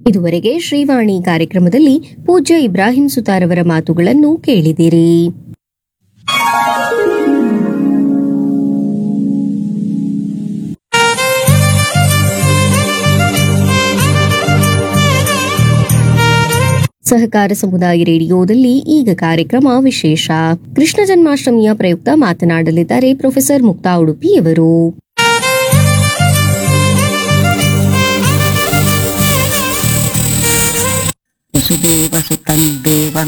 ಇದುವರೆಗೆ ಶ್ರೀವಾಣಿ ಕಾರ್ಯಕ್ರಮದಲ್ಲಿ ಪೂಜ್ಯ ಇಬ್ರಾಹಿಂ ಸುತಾರವರ ಮಾತುಗಳನ್ನು ಕೇಳಿದಿರಿ ಸಹಕಾರ ಸಮುದಾಯ ರೇಡಿಯೋದಲ್ಲಿ ಈಗ ಕಾರ್ಯಕ್ರಮ ವಿಶೇಷ ಕೃಷ್ಣ ಜನ್ಮಾಷ್ಟಮಿಯ ಪ್ರಯುಕ್ತ ಮಾತನಾಡಲಿದ್ದಾರೆ ಪ್ರೊಫೆಸರ್ ಮುಕ್ತಾ ಉಡುಪಿಯವರು ವಸುದೇವಸುತಂ ದೇವಂ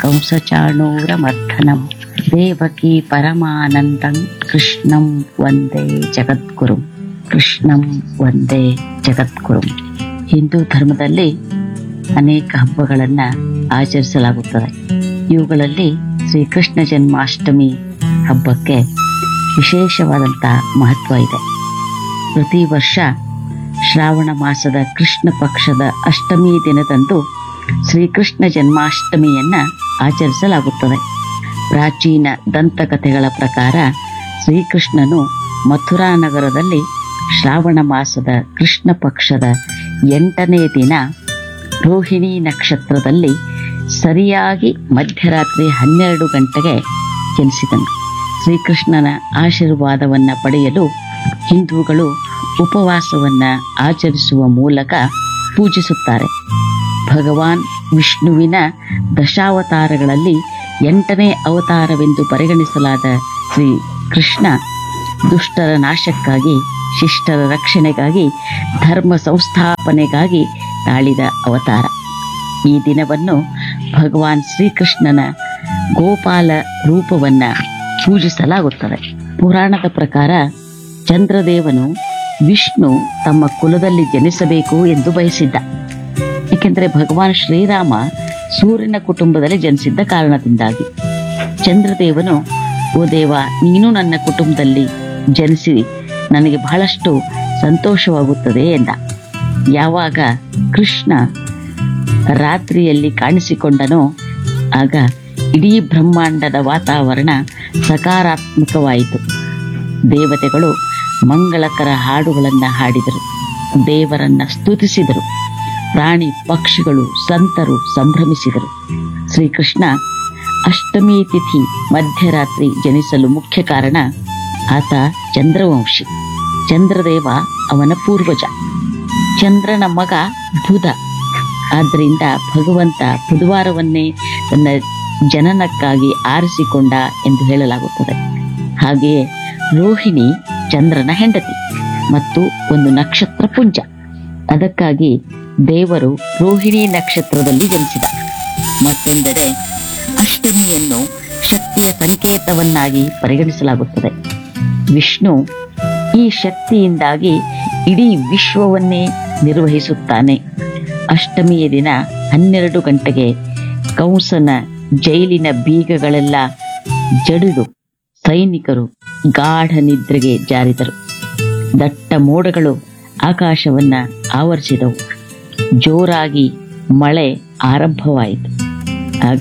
ಕಂಸಚಾಣೂರಮರ್ಧನಂ ದೇವಕಿ ಪರಮಾನಂದಂ ಕೃಷ್ಣಂ ವಂದೇ ಜಗದ್ಗುರು ಕೃಷ್ಣಂ ವಂದೇ ಜಗದ್ಗುರು ಹಿಂದೂ ಧರ್ಮದಲ್ಲಿ ಅನೇಕ ಹಬ್ಬಗಳನ್ನ ಆಚರಿಸಲಾಗುತ್ತದೆ ಇವುಗಳಲ್ಲಿ ಶ್ರೀಕೃಷ್ಣ ಜನ್ಮಾಷ್ಟಮಿ ಹಬ್ಬಕ್ಕೆ ವಿಶೇಷವಾದಂತಹ ಮಹತ್ವ ಇದೆ ಪ್ರತಿ ವರ್ಷ ಶ್ರಾವಣ ಮಾಸದ ಕೃಷ್ಣ ಪಕ್ಷದ ಅಷ್ಟಮಿ ದಿನದಂದು ಶ್ರೀಕೃಷ್ಣ ಜನ್ಮಾಷ್ಟಮಿಯನ್ನ ಆಚರಿಸಲಾಗುತ್ತದೆ ಪ್ರಾಚೀನ ದಂತಕಥೆಗಳ ಪ್ರಕಾರ ಶ್ರೀಕೃಷ್ಣನು ಮಥುರಾ ನಗರದಲ್ಲಿ ಶ್ರಾವಣ ಮಾಸದ ಕೃಷ್ಣ ಪಕ್ಷದ ಎಂಟನೇ ದಿನ ರೋಹಿಣಿ ನಕ್ಷತ್ರದಲ್ಲಿ ಸರಿಯಾಗಿ ಮಧ್ಯರಾತ್ರಿ ಹನ್ನೆರಡು ಗಂಟೆಗೆ ಜನಿಸಿದನು ಶ್ರೀಕೃಷ್ಣನ ಆಶೀರ್ವಾದವನ್ನ ಪಡೆಯಲು ಹಿಂದೂಗಳು ಉಪವಾಸವನ್ನ ಆಚರಿಸುವ ಮೂಲಕ ಪೂಜಿಸುತ್ತಾರೆ ಭಗವಾನ್ ವಿಷ್ಣುವಿನ ದಶಾವತಾರಗಳಲ್ಲಿ ಎಂಟನೇ ಅವತಾರವೆಂದು ಪರಿಗಣಿಸಲಾದ ಶ್ರೀ ಕೃಷ್ಣ ದುಷ್ಟರ ನಾಶಕ್ಕಾಗಿ ಶಿಷ್ಟರ ರಕ್ಷಣೆಗಾಗಿ ಧರ್ಮ ಸಂಸ್ಥಾಪನೆಗಾಗಿ ತಾಳಿದ ಅವತಾರ ಈ ದಿನವನ್ನು ಭಗವಾನ್ ಶ್ರೀಕೃಷ್ಣನ ಗೋಪಾಲ ರೂಪವನ್ನ ಪೂಜಿಸಲಾಗುತ್ತದೆ ಪುರಾಣದ ಪ್ರಕಾರ ಚಂದ್ರದೇವನು ವಿಷ್ಣು ತಮ್ಮ ಕುಲದಲ್ಲಿ ಜನಿಸಬೇಕು ಎಂದು ಬಯಸಿದ್ದ ಏಕೆಂದರೆ ಭಗವಾನ್ ಶ್ರೀರಾಮ ಸೂರ್ಯನ ಕುಟುಂಬದಲ್ಲಿ ಜನಿಸಿದ್ದ ಕಾರಣದಿಂದಾಗಿ ಚಂದ್ರದೇವನು ಓ ದೇವ ನೀನು ನನ್ನ ಕುಟುಂಬದಲ್ಲಿ ಜನಿಸಿ ನನಗೆ ಬಹಳಷ್ಟು ಸಂತೋಷವಾಗುತ್ತದೆ ಎಂದ ಯಾವಾಗ ಕೃಷ್ಣ ರಾತ್ರಿಯಲ್ಲಿ ಕಾಣಿಸಿಕೊಂಡನೋ ಆಗ ಇಡೀ ಬ್ರಹ್ಮಾಂಡದ ವಾತಾವರಣ ಸಕಾರಾತ್ಮಕವಾಯಿತು ದೇವತೆಗಳು ಮಂಗಳಕರ ಹಾಡುಗಳನ್ನು ಹಾಡಿದರು ದೇವರನ್ನ ಸ್ತುತಿಸಿದರು ಪ್ರಾಣಿ ಪಕ್ಷಿಗಳು ಸಂತರು ಸಂಭ್ರಮಿಸಿದರು ಶ್ರೀಕೃಷ್ಣ ಅಷ್ಟಮಿ ತಿಥಿ ಮಧ್ಯರಾತ್ರಿ ಜನಿಸಲು ಮುಖ್ಯ ಕಾರಣ ಆತ ಚಂದ್ರವಂಶಿ ಚಂದ್ರದೇವ ಅವನ ಪೂರ್ವಜ ಚಂದ್ರನ ಮಗ ಬುಧ ಆದ್ದರಿಂದ ಭಗವಂತ ಬುಧವಾರವನ್ನೇ ತನ್ನ ಜನನಕ್ಕಾಗಿ ಆರಿಸಿಕೊಂಡ ಎಂದು ಹೇಳಲಾಗುತ್ತದೆ ಹಾಗೆಯೇ ರೋಹಿಣಿ ಚಂದ್ರನ ಹೆಂಡತಿ ಮತ್ತು ಒಂದು ನಕ್ಷತ್ರ ಪುಂಜ ಅದಕ್ಕಾಗಿ ದೇವರು ರೋಹಿಣಿ ನಕ್ಷತ್ರದಲ್ಲಿ ಜನಿಸಿದ ಮತ್ತೊಂದೆಡೆ ಅಷ್ಟಮಿಯನ್ನು ಶಕ್ತಿಯ ಸಂಕೇತವನ್ನಾಗಿ ಪರಿಗಣಿಸಲಾಗುತ್ತದೆ ವಿಷ್ಣು ಈ ಶಕ್ತಿಯಿಂದಾಗಿ ಇಡೀ ವಿಶ್ವವನ್ನೇ ನಿರ್ವಹಿಸುತ್ತಾನೆ ಅಷ್ಟಮಿಯ ದಿನ ಹನ್ನೆರಡು ಗಂಟೆಗೆ ಕಂಸನ ಜೈಲಿನ ಬೀಗಗಳೆಲ್ಲ ಜಡಿದು ಸೈನಿಕರು ಗಾಢ ನಿದ್ರೆಗೆ ಜಾರಿದರು ದಟ್ಟ ಮೋಡಗಳು ಆಕಾಶವನ್ನ ಆವರಿಸಿದವು ಜೋರಾಗಿ ಮಳೆ ಆರಂಭವಾಯಿತು ಆಗ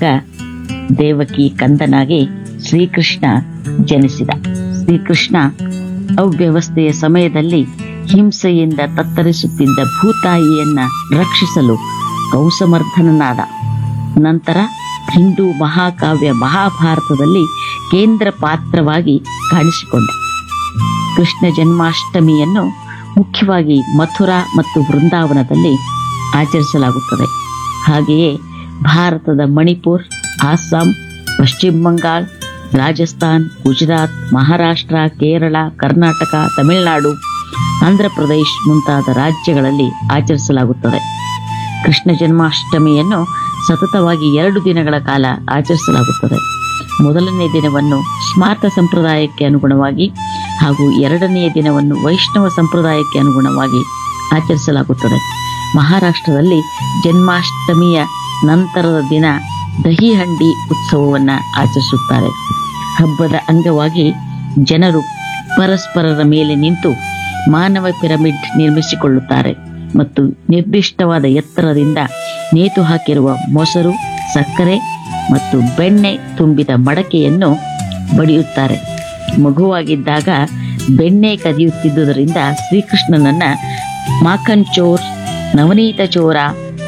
ದೇವಕಿ ಕಂದನಾಗಿ ಶ್ರೀಕೃಷ್ಣ ಜನಿಸಿದ ಶ್ರೀಕೃಷ್ಣ ಅವ್ಯವಸ್ಥೆಯ ಸಮಯದಲ್ಲಿ ಹಿಂಸೆಯಿಂದ ತತ್ತರಿಸುತ್ತಿದ್ದ ಭೂತಾಯಿಯನ್ನ ರಕ್ಷಿಸಲು ಕೌಸಮರ್ಧನನಾದ ನಂತರ ಹಿಂದೂ ಮಹಾಕಾವ್ಯ ಮಹಾಭಾರತದಲ್ಲಿ ಕೇಂದ್ರ ಪಾತ್ರವಾಗಿ ಕಾಣಿಸಿಕೊಂಡ ಕೃಷ್ಣ ಜನ್ಮಾಷ್ಟಮಿಯನ್ನು ಮುಖ್ಯವಾಗಿ ಮಥುರಾ ಮತ್ತು ವೃಂದಾವನದಲ್ಲಿ ಆಚರಿಸಲಾಗುತ್ತದೆ ಹಾಗೆಯೇ ಭಾರತದ ಮಣಿಪುರ್ ಅಸ್ಸಾಂ ಪಶ್ಚಿಮ ಬಂಗಾಲ್ ರಾಜಸ್ಥಾನ್ ಗುಜರಾತ್ ಮಹಾರಾಷ್ಟ್ರ ಕೇರಳ ಕರ್ನಾಟಕ ತಮಿಳುನಾಡು ಆಂಧ್ರಪ್ರದೇಶ್ ಮುಂತಾದ ರಾಜ್ಯಗಳಲ್ಲಿ ಆಚರಿಸಲಾಗುತ್ತದೆ ಕೃಷ್ಣ ಜನ್ಮಾಷ್ಟಮಿಯನ್ನು ಸತತವಾಗಿ ಎರಡು ದಿನಗಳ ಕಾಲ ಆಚರಿಸಲಾಗುತ್ತದೆ ಮೊದಲನೇ ದಿನವನ್ನು ಸ್ಮಾರ್ತ ಸಂಪ್ರದಾಯಕ್ಕೆ ಅನುಗುಣವಾಗಿ ಹಾಗೂ ಎರಡನೆಯ ದಿನವನ್ನು ವೈಷ್ಣವ ಸಂಪ್ರದಾಯಕ್ಕೆ ಅನುಗುಣವಾಗಿ ಆಚರಿಸಲಾಗುತ್ತದೆ ಮಹಾರಾಷ್ಟ್ರದಲ್ಲಿ ಜನ್ಮಾಷ್ಟಮಿಯ ನಂತರದ ದಿನ ದಹಿಹಂಡಿ ಉತ್ಸವವನ್ನ ಆಚರಿಸುತ್ತಾರೆ ಹಬ್ಬದ ಅಂಗವಾಗಿ ಜನರು ಪರಸ್ಪರರ ಮೇಲೆ ನಿಂತು ಮಾನವ ಪಿರಮಿಡ್ ನಿರ್ಮಿಸಿಕೊಳ್ಳುತ್ತಾರೆ ಮತ್ತು ನಿರ್ದಿಷ್ಟವಾದ ಎತ್ತರದಿಂದ ನೇತು ಹಾಕಿರುವ ಮೊಸರು ಸಕ್ಕರೆ ಮತ್ತು ಬೆಣ್ಣೆ ತುಂಬಿದ ಮಡಕೆಯನ್ನು ಬಡಿಯುತ್ತಾರೆ ಮಗುವಾಗಿದ್ದಾಗ ಬೆಣ್ಣೆ ಕದಿಯುತ್ತಿದ್ದುದರಿಂದ ಶ್ರೀಕೃಷ್ಣನನ್ನ ಮಾಖನ್ ಚೋರ್ ನವನೀತ ಚೋರ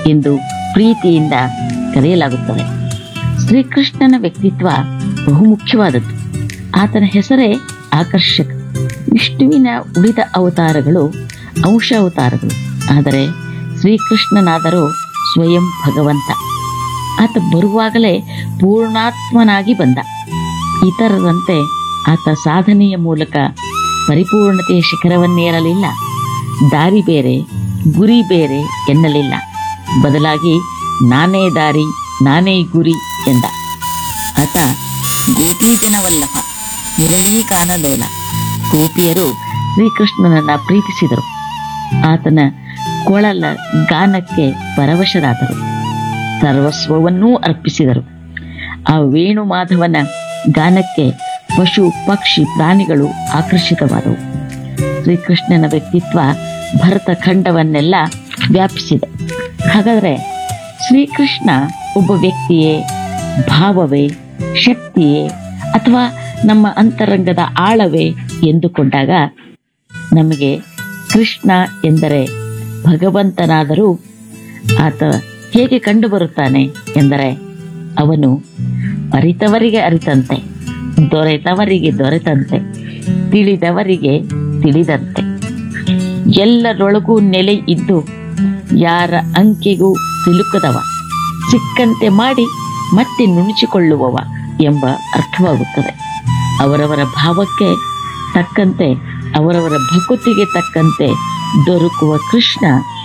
ಎಂದು ಪ್ರೀತಿಯಿಂದ ಕರೆಯಲಾಗುತ್ತದೆ ಶ್ರೀಕೃಷ್ಣನ ವ್ಯಕ್ತಿತ್ವ ಬಹುಮುಖ್ಯವಾದದ್ದು ಆತನ ಹೆಸರೇ ಆಕರ್ಷಕ ವಿಷ್ಣುವಿನ ಉಳಿದ ಅವತಾರಗಳು ಅಂಶ ಅವತಾರಗಳು ಆದರೆ ಶ್ರೀಕೃಷ್ಣನಾದರೂ ಸ್ವಯಂ ಭಗವಂತ ಆತ ಬರುವಾಗಲೇ ಪೂರ್ಣಾತ್ಮನಾಗಿ ಬಂದ ಇತರರಂತೆ ಆತ ಸಾಧನೆಯ ಮೂಲಕ ಪರಿಪೂರ್ಣತೆಯ ಶಿಖರವನ್ನೇರಲಿಲ್ಲ ದಾರಿ ಬೇರೆ ಗುರಿ ಬೇರೆ ಎನ್ನಲಿಲ್ಲ ಬದಲಾಗಿ ನಾನೇ ದಾರಿ ನಾನೇ ಗುರಿ ಎಂದ ಆತ ಗೋಪೀಜನವಲ್ಲಭ ಮುರಳೀಗಾನಲೋಲ ಗೋಪಿಯರು ಶ್ರೀಕೃಷ್ಣನನ್ನ ಪ್ರೀತಿಸಿದರು ಆತನ ಕೊಳಲ ಗಾನಕ್ಕೆ ಪರವಶರಾದರು ಸರ್ವಸ್ವವನ್ನೂ ಅರ್ಪಿಸಿದರು ಆ ವೇಣು ಮಾಧವನ ಗಾನಕ್ಕೆ ಪಶು ಪಕ್ಷಿ ಪ್ರಾಣಿಗಳು ಆಕರ್ಷಿತವಾದವು ಶ್ರೀಕೃಷ್ಣನ ವ್ಯಕ್ತಿತ್ವ ಭರತ ಖಂಡವನ್ನೆಲ್ಲ ವ್ಯಾಪಿಸಿದೆ ಹಾಗಾದರೆ ಶ್ರೀಕೃಷ್ಣ ಒಬ್ಬ ವ್ಯಕ್ತಿಯೇ ಭಾವವೇ ಶಕ್ತಿಯೇ ಅಥವಾ ನಮ್ಮ ಅಂತರಂಗದ ಆಳವೇ ಎಂದುಕೊಂಡಾಗ ನಮಗೆ ಕೃಷ್ಣ ಎಂದರೆ ಭಗವಂತನಾದರೂ ಆತ ಹೇಗೆ ಕಂಡುಬರುತ್ತಾನೆ ಎಂದರೆ ಅವನು ಅರಿತವರಿಗೆ ಅರಿತಂತೆ ದೊರೆತವರಿಗೆ ದೊರೆತಂತೆ ತಿಳಿದವರಿಗೆ ತಿಳಿದಂತೆ ಎಲ್ಲರೊಳಗೂ ನೆಲೆ ಇದ್ದು ಯಾರ ಅಂಕೆಗೂ ಸಿಲುಕದವ ಸಿಕ್ಕಂತೆ ಮಾಡಿ ಮತ್ತೆ ನುಣುಚಿಕೊಳ್ಳುವವ ಎಂಬ ಅರ್ಥವಾಗುತ್ತದೆ ಅವರವರ ಭಾವಕ್ಕೆ ತಕ್ಕಂತೆ ಅವರವರ ಭಕುತಿಗೆ ತಕ್ಕಂತೆ ದೊರಕುವ ಕೃಷ್ಣ